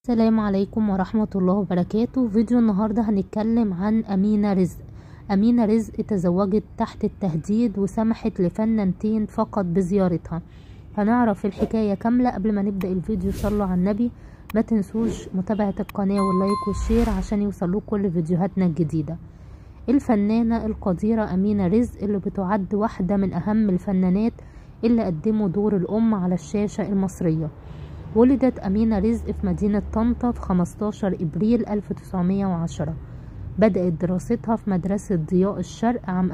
السلام عليكم ورحمة الله وبركاته فيديو النهاردة هنتكلم عن أمينة رزق أمينة رزق تزوجت تحت التهديد وسمحت لفنانتين فقط بزيارتها هنعرف الحكاية كاملة قبل ما نبدأ الفيديو صلوا على النبي ما تنسوش متابعة القناة واللايك والشير عشان يوصلوك كل فيديوهاتنا الجديدة الفنانة القديرة أمينة رزق اللي بتعد واحدة من أهم الفنانات اللي قدموا دور الأم على الشاشة المصرية ولدت أمينة رزق في مدينة طنطا في 15 إبريل 1910 بدأت دراستها في مدرسة ضياء الشرق عام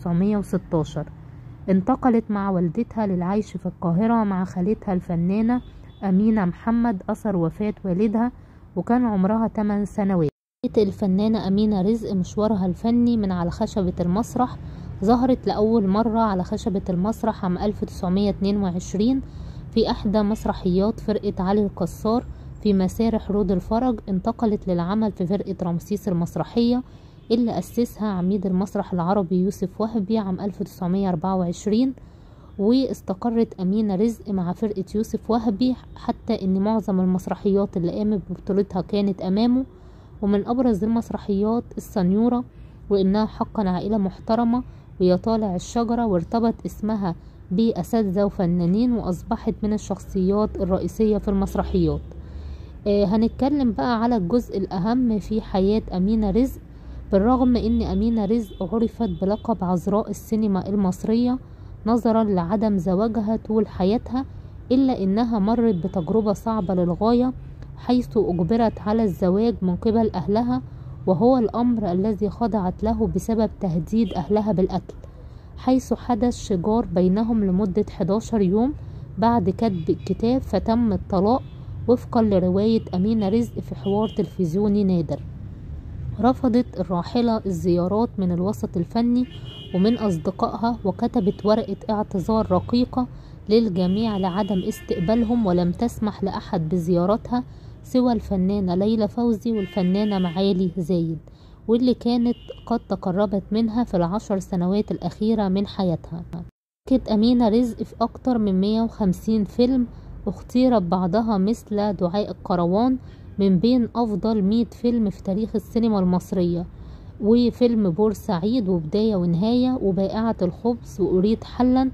1916 انتقلت مع والدتها للعيش في القاهرة مع خالتها الفنانة أمينة محمد أثر وفاة والدها وكان عمرها 8 سنوات بدأت الفنانة أمينة رزق مشوارها الفني من على خشبة المسرح ظهرت لأول مرة على خشبة المسرح عام 1922 في إحدى مسرحيات فرقة علي القصار في مسارح رود الفرج انتقلت للعمل في فرقة رمسيس المسرحية اللي أسسها عميد المسرح العربي يوسف وهبي عام 1924 واستقرت أمينة رزق مع فرقة يوسف وهبي حتى إن معظم المسرحيات اللي قامت ببطولتها كانت أمامه ومن أبرز المسرحيات السنيورة وإنها حقا عائلة محترمة ويا طالع الشجرة وارتبط اسمها بأساتذة وفنانين وأصبحت من الشخصيات الرئيسية في المسرحيات آه هنتكلم بقى على الجزء الأهم في حياة أمينة رزق بالرغم إن أمينة رزق عرفت بلقب عذراء السينما المصرية نظرا لعدم زواجها طول حياتها إلا إنها مرت بتجربة صعبة للغاية حيث أجبرت على الزواج من قبل أهلها وهو الأمر الذي خضعت له بسبب تهديد أهلها بالقتل حيث حدث شجار بينهم لمدة 11 يوم بعد كتب الكتاب فتم الطلاق وفقا لرواية أمينة رزق في حوار تلفزيوني نادر رفضت الراحلة الزيارات من الوسط الفني ومن أصدقائها وكتبت ورقة اعتذار رقيقة للجميع لعدم استقبالهم ولم تسمح لأحد بزيارتها سوى الفنانة ليلى فوزي والفنانة معالي زايد واللي كانت قد تقربت منها في العشر سنوات الأخيرة من حياتها كانت أمينة رزق في أكتر من 150 فيلم اختيرت بعضها مثل دعاء الكروان من بين أفضل 100 فيلم في تاريخ السينما المصرية وفيلم بورسعيد وبداية ونهاية وبائعة الخبز وأريد حلا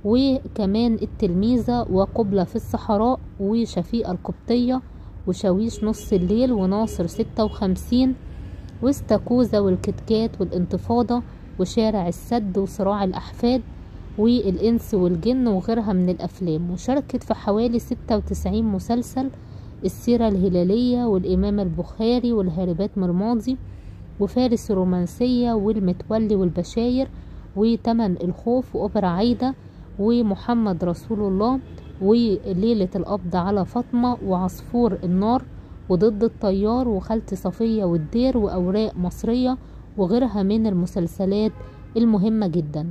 وكمان التلميذة وقبلة في الصحراء وشفيقة القبطية وشاويش نص الليل وناصر ستة وخمسين واستاكوزا والكتكات والانتفاضة وشارع السد وصراع الأحفاد والإنس والجن وغيرها من الأفلام وشاركت في حوالي ستة وتسعين مسلسل السيرة الهلالية والإمام البخاري والهاربات من الماضي وفارس الرومانسية والمتولي والبشاير وتمن الخوف وأوبرا عايدة ومحمد رسول الله وليلة القبض على فاطمة وعصفور النار وضد الطيار وخالتي صفية والدير وأوراق مصرية وغيرها من المسلسلات المهمة جدا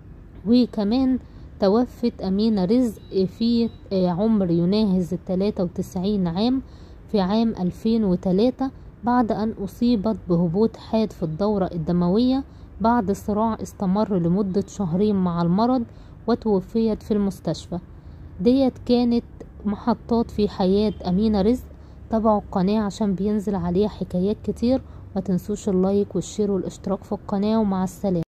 وكمان توفت أمينة رزق في عمر يناهز الثلاثة وتسعين عام في عام 2003 بعد أن أصيبت بهبوط حاد في الدورة الدموية بعد صراع استمر لمدة شهرين مع المرض وتوفيت في المستشفى ديت كانت محطات في حياة أمينة رزق تابعوا القناة عشان بينزل عليها حكايات كتير ما تنسوش اللايك والشير والاشتراك في القناة ومع السلامة